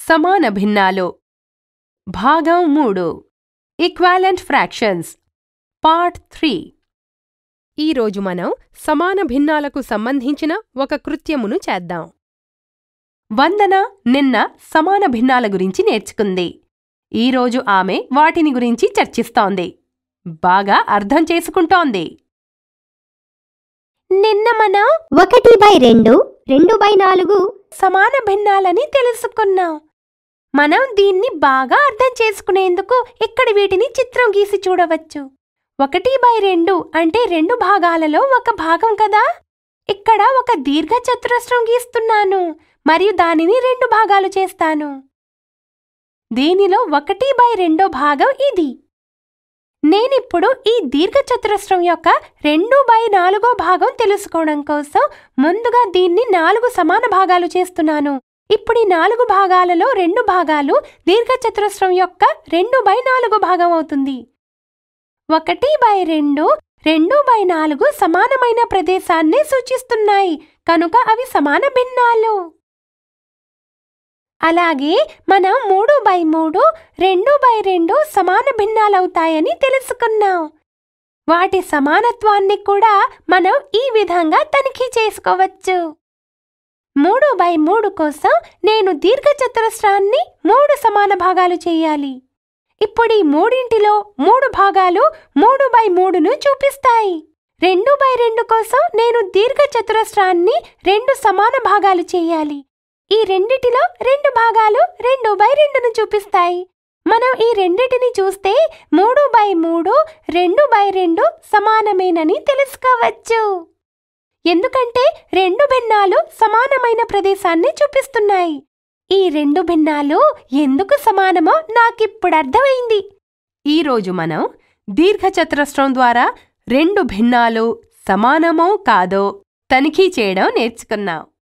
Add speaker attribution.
Speaker 1: సమాన భిన్నాలు భాగం మూడు ఈక్వాలెంట్ ఫ్రాక్షన్స్ పార్ట్ త్రీ ఈరోజు మనం సమాన భిన్నాలకు సంబంధించిన ఒక కృత్యమును చేద్దాం వందన నిన్న సమాన భిన్నాల గురించి నేర్చుకుంది ఈరోజు ఆమె వాటిని గురించి చర్చిస్తోంది బాగా అర్థం చేసుకుంటోంది
Speaker 2: నిన్న మనం
Speaker 3: ఒకటి బై రెండు రెండు బై నాలుగు
Speaker 2: సమాన భిన్నాలని తెలుసుకున్నాం మనం దీన్ని బాగా అర్థం చేసుకునేందుకు ఇక్కడ వీటిని చిత్రం గీసి చూడవచ్చు ఒకటి బై రెండు అంటే రెండు భాగాలలో ఒక భాగం కదా ఇక్కడ ఒక దీర్ఘ చతురస్రం గీస్తున్నాను మరియు దానిని రెండు భాగాలు చేస్తాను దీనిలో ఒకటి బై రెండో భాగం ఇది నేనిప్పుడు ఈ దీర్ఘ చతురస్రం యొక్క రెండు బై నాలుగో భాగం తెలుసుకోవడం కోసం ముందుగా దీన్ని నాలుగు సమాన భాగాలు చేస్తున్నాను ఇప్పుడు ఈ నాలుగు భాగాలలో రెండు భాగాలు దీర్ఘ చతురస్రం యొక్క రెండు బై నాలుగు భాగం అవుతుంది ఒకటి బై రెండు రెండు బై నాలుగు సమానమైన ప్రదేశాన్ని సూచిస్తున్నాయి కనుక అవి సమాన భిన్నాలు అలాగే మనం మూడు బై మూడు రెండు బై రెండు సమాన భిన్నాలవుతాయని తెలుసుకున్నాం వాటి సమానత్వాన్ని కూడా మనం ఈ విధంగా తనిఖీ చేసుకోవచ్చు మూడు బై మూడు కోసం నేను దీర్ఘచతురస్రాన్ని మూడు సమాన భాగాలు చేయాలి ఇప్పుడు ఈ మూడింటిలో మూడు భాగాలు మూడు బై మూడును చూపిస్తాయి రెండు బై రెండు కోసం నేను దీర్ఘచతురస్రాన్ని రెండు సమాన భాగాలు చేయాలి ఈ రెండిటిలో రెండు భాగాలు రెండు బై రెండును చూపిస్తాయి మనం ఈ రెండిటిని చూస్తే మూడు బై మూడు రెండు బై రెండు సమానమేనని తెలుసుకోవచ్చు ఎందుకంటే రెండు భిన్నాలు సమానమైన ప్రదేశాన్ని చూపిస్తున్నాయి ఈ రెండు భిన్నాలు ఎందుకు సమానమో నాకిప్పుడు అర్థమైంది
Speaker 1: ఈరోజు మనం దీర్ఘచతురస్రం ద్వారా రెండు భిన్నాలు సమానమో కాదో తనిఖీ చేయడం నేర్చుకున్నాం